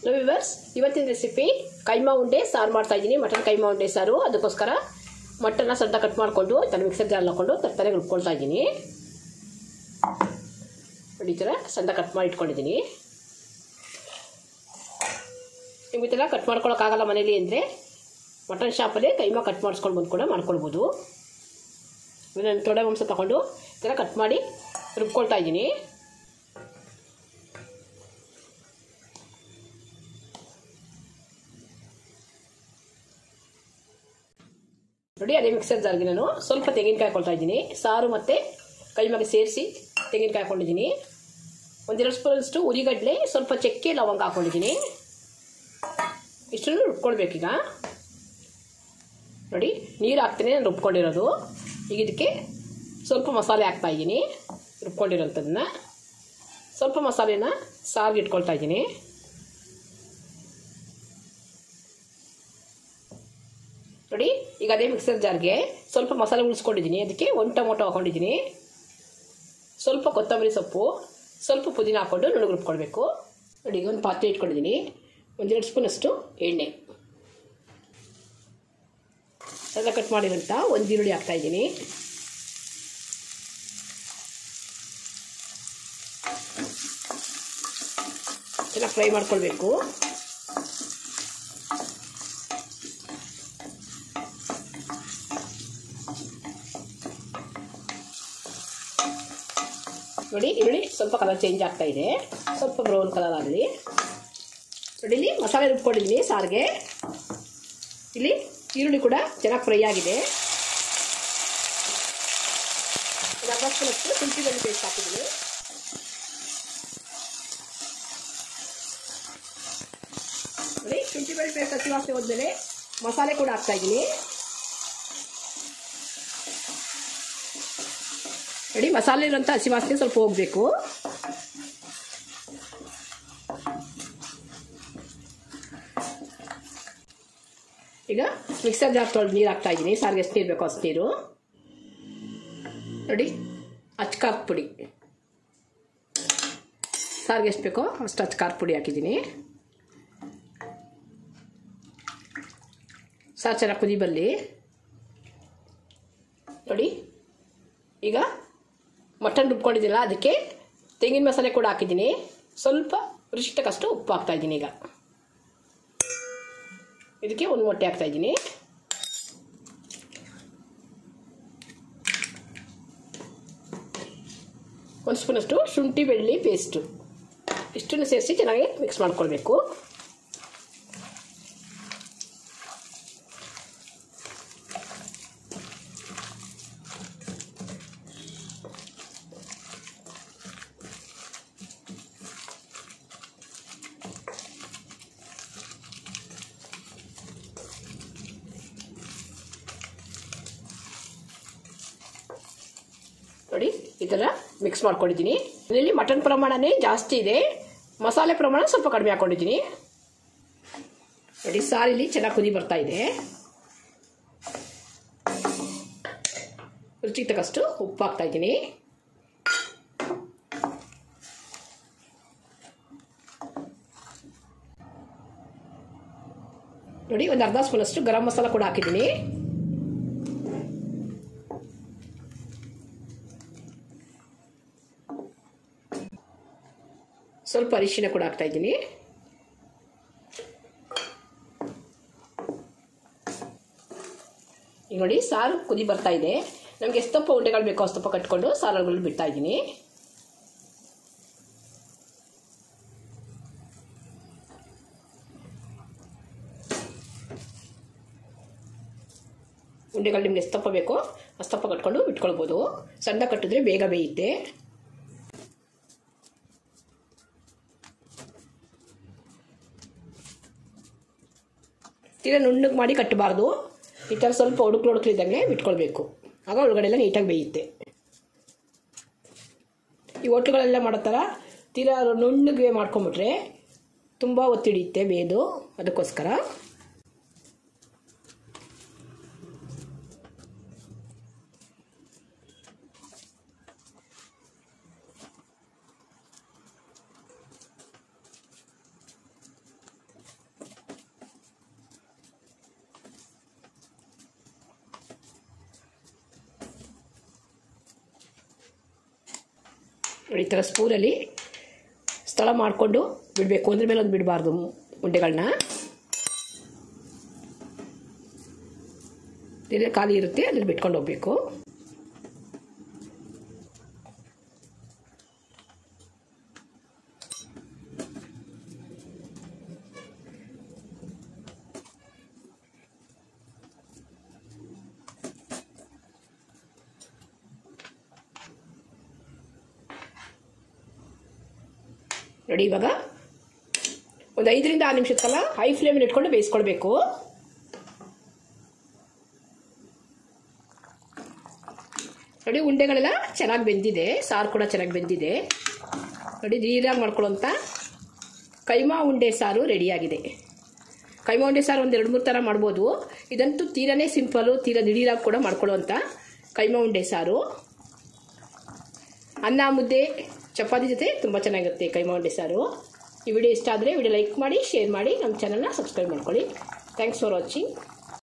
viewers ಇವತ್ತಿನ recipe keema ಉಂಡೆ ಸಾರು ಮಾಡ್ತಾ ಇದ್ದೀನಿ ಮಟನ್ ಕೈಮಾ ಉಂಡೆ ಸಾರು ಅದಕ್ಕೋಸ್ಕರ ಮಟನ್ನ ಸಣ್ಣ ಕಟ್ ಮಾಡಿಕೊಂಡು ತನ್ನ ಮಿಕ್ಸರ್ ಜಾರ್ ಹಾಕೊಂಡು ತರಕಾರಿ ರುಬ್ಕೊಳ್ತಾ ಇದ್ದೀನಿ ನೋಡಿ ಈ ಥರ ಸಣ್ಣ ಕಟ್ ಮಾಡಿ ಇಟ್ಕೊಂಡಿದ್ದೀನಿ ನಿಮ್ಗೆ ಈ ಥರ ಕಟ್ ಮಾಡ್ಕೊಳಕ್ಕಾಗಲ್ಲ ಮನೇಲಿ ಅಂದರೆ ಮಟನ್ ಶಾಪಲ್ಲಿ ಕೈಮಾ ಕಟ್ ಮಾಡಿಸ್ಕೊಂಡು ಬಂದು ಕೂಡ ಮಾಡ್ಕೊಳ್ಬೋದು ನಾನು ತೊಡೆ ಮಾಂಸ ತಗೊಂಡು ಈ ಥರ ಕಟ್ ಮಾಡಿ ರುಬ್ಕೊಳ್ತಾ ಇದ್ದೀನಿ ನೋಡಿ ಅದೇ ಮಿಕ್ಸರ್ ಜಾರ್ಗೆ ನಾನು ಸ್ವಲ್ಪ ತೆಂಗಿನಕಾಯಿ ಹಾಕೊಳ್ತಾ ಇದ್ದೀನಿ ಸಾರು ಮತ್ತು ಕೈಮಾಗೆ ಸೇರಿಸಿ ತೆಂಗಿನಕಾಯಿ ಹಾಕೊಂಡಿದ್ದೀನಿ ಒಂದೆರಡು ಸ್ಪೂನಷ್ಟು ಉರಿಗಡ್ಲೆ ಸ್ವಲ್ಪ ಚಕ್ಕೆ ಲವಂಗ ಹಾಕೊಂಡಿದ್ದೀನಿ ಇಷ್ಟನ್ನು ರುಬ್ಕೊಳ್ಬೇಕೀಗ ನೋಡಿ ನೀರು ಹಾಕ್ತೀನಿ ನಾನು ರುಬ್ಕೊಂಡಿರೋದು ಈಗ ಇದಕ್ಕೆ ಸ್ವಲ್ಪ ಮಸಾಲೆ ಹಾಕ್ತಾ ಇದ್ದೀನಿ ರುಬ್ಕೊಂಡಿರೋಂಥದ್ದನ್ನ ಸ್ವಲ್ಪ ಮಸಾಲೆನ ಸಾರಿಗೆ ಇಟ್ಕೊಳ್ತಾ ಇದ್ದೀನಿ ನೋಡಿ ಈಗ ಅದೇ ಮಿಕ್ಸರ್ ಜಾರ್ಗೆ ಸ್ವಲ್ಪ ಮಸಾಲೆ ಉಳಿಸ್ಕೊಂಡಿದ್ದೀನಿ ಅದಕ್ಕೆ ಒಂದು ಟೊಮೊಟೊ ಹಾಕೊಂಡಿದ್ದೀನಿ ಸ್ವಲ್ಪ ಕೊತ್ತಂಬರಿ ಸೊಪ್ಪು ಸ್ವಲ್ಪ ಪುದೀನ ಹಾಕ್ಕೊಂಡು ನುಣುಗು ರುಬ್ಕೊಳ್ಬೇಕು ನೋಡಿ ಈಗ ಒಂದು ಪಾತ್ರೆ ಇಟ್ಕೊಂಡಿದ್ದೀನಿ ಒಂದೆರಡು ಸ್ಪೂನಷ್ಟು ಎಣ್ಣೆ ಎಲ್ಲ ಕಟ್ ಮಾಡಿರೋಂಥ ಒಂದು ಈರುಳ್ಳಿ ಹಾಕ್ತಾ ಇದ್ದೀನಿ ಚೆನ್ನಾಗಿ ಫ್ರೈ ಮಾಡ್ಕೊಳ್ಬೇಕು ನೋಡಿ ಈರುಳ್ಳಿ ಸ್ವಲ್ಪ ಕಲರ್ ಚೇಂಜ್ ಆಗ್ತಾ ಇದೆ ಸ್ವಲ್ಪ ಬ್ರೌನ್ ಕಲರ್ ಆಗಲಿ ನೋಡಿ ಇಲ್ಲಿ ಮಸಾಲೆ ರುಬ್ಕೊಂಡಿದ್ದೀನಿ ಸಾರಿಗೆ ಇಲ್ಲಿ ಈರುಳ್ಳಿ ಕೂಡ ಚೆನ್ನಾಗಿ ಫ್ರೈ ಆಗಿದೆ ಅರ್ಧ ಸ್ಪೂನಷ್ಟು ಶುಂಠಿ ಬೆಳ್ಳುಳ್ಳಿ ಪೇಸ್ಟ್ ಹಾಕಿದ್ದೀನಿ ನೋಡಿ ಶುಂಠಿ ಬೆಳ್ಳುಳ್ಳಿ ಪೇಸ್ಟ್ ಹಸಿ ವಾಸನೆ ಹೋದ್ಮೇಲೆ ಮಸಾಲೆ ಕೂಡ ಹಾಕ್ತಾ ಇದ್ದೀನಿ ನೋಡಿ ಮಸಾಲೆ ಇರೋಂಥ ಹಸಿ ವಾಸನೆ ಸ್ವಲ್ಪ ಹೋಗಬೇಕು ಈಗ ಮಿಕ್ಸರ್ ಜಾರ್ ತೊಳೆದು ನೀರು ಹಾಕ್ತಾ ಇದ್ದೀನಿ ಸಾರಿಗೆ ಎಷ್ಟು ನೀರು ಬೇಕೋ ಅಷ್ಟು ನೀರು ನೋಡಿ ಅಚ್ಕಾರದ ಪುಡಿ ಸಾರಿಗೆ ಎಷ್ಟು ಬೇಕೋ ಅಷ್ಟು ಅಚ್ಕಾರದ ಪುಡಿ ಹಾಕಿದ್ದೀನಿ ಸಾರು ಚೆನ್ನಾಗಿ ಕುದಿ ಬರಲಿ ನೋಡಿ ಈಗ ಮಟನ್ ರುಬ್ಕೊಂಡಿದ್ದಿಲ್ಲ ಅದಕ್ಕೆ ತೆಂಗಿನ ಮಸಾಲೆ ಕೂಡ ಹಾಕಿದ್ದೀನಿ ಸ್ವಲ್ಪ ರುಚಿ ತಕ್ಕಷ್ಟು ಉಪ್ಪು ಹಾಕ್ತಾ ಇದ್ದೀನಿ ಈಗ ಇದಕ್ಕೆ ಒಂದು ಮೊಟ್ಟೆ ಹಾಕ್ತಾ ಇದ್ದೀನಿ ಒಂದು ಸ್ಪೂನಷ್ಟು ಶುಂಠಿ ಬೆಳ್ಳಿ ಪೇಸ್ಟು ಇಷ್ಟನ್ನು ಸೇರಿಸಿ ಚೆನ್ನಾಗಿ ಮಿಕ್ಸ್ ಮಾಡ್ಕೊಳ್ಬೇಕು ನೋಡಿ ಈ ಥರ ಮಿಕ್ಸ್ ಮಾಡ್ಕೊಂಡಿದ್ದೀನಿ ಇದರಲ್ಲಿ ಮಟನ್ ಪ್ರಮಾಣನೇ ಜಾಸ್ತಿ ಇದೆ ಮಸಾಲೆ ಪ್ರಮಾಣ ಸ್ವಲ್ಪ ಕಡಿಮೆ ಹಾಕ್ಕೊಂಡಿದ್ದೀನಿ ನೋಡಿ ಸಾರಿಲಿ ಚೆನ್ನಾಗಿ ಕುದಿ ಬರ್ತಾ ಇದೆ ರುಚಿಗೆ ತಕ್ಕಷ್ಟು ಉಪ್ಪು ಹಾಕ್ತಾ ಇದ್ದೀನಿ ನೋಡಿ ಒಂದು ಅರ್ಧ ಸ್ಪೂನಷ್ಟು ಗರಂ ಮಸಾಲ ಕೂಡ ಹಾಕಿದ್ದೀನಿ ಸ್ವಲ್ಪ ಅರಿಶಿನ ಕೂಡ ಹಾಕ್ತಾ ಇದ್ದೀನಿ ಈಗ ನೋಡಿ ಸಾರು ಕುದಿ ಬರ್ತಾ ಇದೆ ನಮಗೆ ಎಷ್ಟಪ್ಪ ಉಂಡೆಗಳು ಬೇಕೋ ಅಷ್ಟಪ್ಪ ಕಟ್ಕೊಂಡು ಸಾರುಗಳು ಬಿಡ್ತಾ ಇದ್ದೀನಿ ಉಂಡೆಗಳು ನಿಮ್ಗೆ ಎಷ್ಟಪ್ಪ ಬೇಕೋ ಅಷ್ಟಪ್ಪ ಕಟ್ಕೊಂಡು ಬಿಟ್ಕೊಳ್ಬೋದು ಸಣ್ಣ ಕಟ್ಟಿದ್ರೆ ಬೇಗ ಬೇಯುತ್ತೆ ತೀರ ನುಣ್ಣಗೆ ಮಾಡಿ ಕಟ್ಟಬಾರ್ದು ಈ ಥರ ಸ್ವಲ್ಪ ಒಡುಕ್ಲು ಒಡುಕ್ಲಿದ್ದಂಗೆ ಬಿಟ್ಕೊಳ್ಬೇಕು ಆಗ ಒಳಗಡೆ ಎಲ್ಲ ನೀಟಾಗಿ ಬೇಯುತ್ತೆ ಈ ಹೋಟ್ಲುಗಳೆಲ್ಲ ಮಾಡೋ ಥರ ತೀರಾ ನುಣ್ಣಗೆ ಮಾಡ್ಕೊಂಬಿಟ್ರೆ ತುಂಬ ಒತ್ತಿಡಿಯುತ್ತೆ ಬೇದು ಅದಕ್ಕೋಸ್ಕರ ಈ ಥರ ಸ್ಪೂನಲ್ಲಿ ಸ್ಥಳ ಮಾಡಿಕೊಂಡು ಬಿಡಬೇಕು ಒಂದ್ರ ಮೇಲೆ ಒಂದು ಬಿಡಬಾರ್ದು ಉಂಡೆಗಳನ್ನ ಇಲ್ಲಿ ಖಾಲಿ ಇರುತ್ತೆ ಅದ್ರಲ್ಲಿ ಬಿಟ್ಕೊಂಡು ಹೋಗ್ಬೇಕು ನೋಡಿ ಇವಾಗ ಒಂದು ಐದರಿಂದ ಆರು ನಿಮಿಷದ ಕಾಲ ಹೈ ಫ್ಲೇಮಲ್ಲಿ ಇಟ್ಕೊಂಡು ಬೇಯಿಸ್ಕೊಳ್ಬೇಕು ನೋಡಿ ಉಂಡೆಗಳೆಲ್ಲ ಚೆನ್ನಾಗಿ ಬೆಂದಿದೆ ಸಾರು ಕೂಡ ಚೆನ್ನಾಗಿ ಬೆಂದಿದೆ ನೋಡಿ ನೀರಾಗಿ ಮಾಡ್ಕೊಳ್ಳೋಂಥ ಕೈಮಾ ಉಂಡೆ ಸಾರು ರೆಡಿಯಾಗಿದೆ ಕೈಮಾ ಉಂಡೆ ಸಾರು ಒಂದು ಎರಡು ಮೂರು ಥರ ಮಾಡ್ಬೋದು ಇದಂತೂ ತೀರನೇ ಸಿಂಪಲು ತೀರ ದಿಢೀರಾಗಿ ಕೂಡ ಮಾಡ್ಕೊಳ್ಳೋವಂಥ ಕೈಮಾ ಉಂಡೆ ಸಾರು ಅನ್ನ ಮುದ್ದೆ ಚಪಾತಿ ಜೊತೆ ತುಂಬ ಚೆನ್ನಾಗಿರುತ್ತೆ ಕೈಮಾ ಉಂಡೆ ಸಾರು ಈ ವಿಡಿಯೋ ಇಷ್ಟ ಆದರೆ ವಿಡಿಯೋ ಲೈಕ್ ಮಾಡಿ ಶೇರ್ ಮಾಡಿ ನಮ್ಮ ಚಾನಲ್ನ ಸಬ್ಸ್ಕ್ರೈಬ್ ಮಾಡ್ಕೊಳ್ಳಿ ಥ್ಯಾಂಕ್ಸ್ ಫಾರ್ ವಾಚಿಂಗ್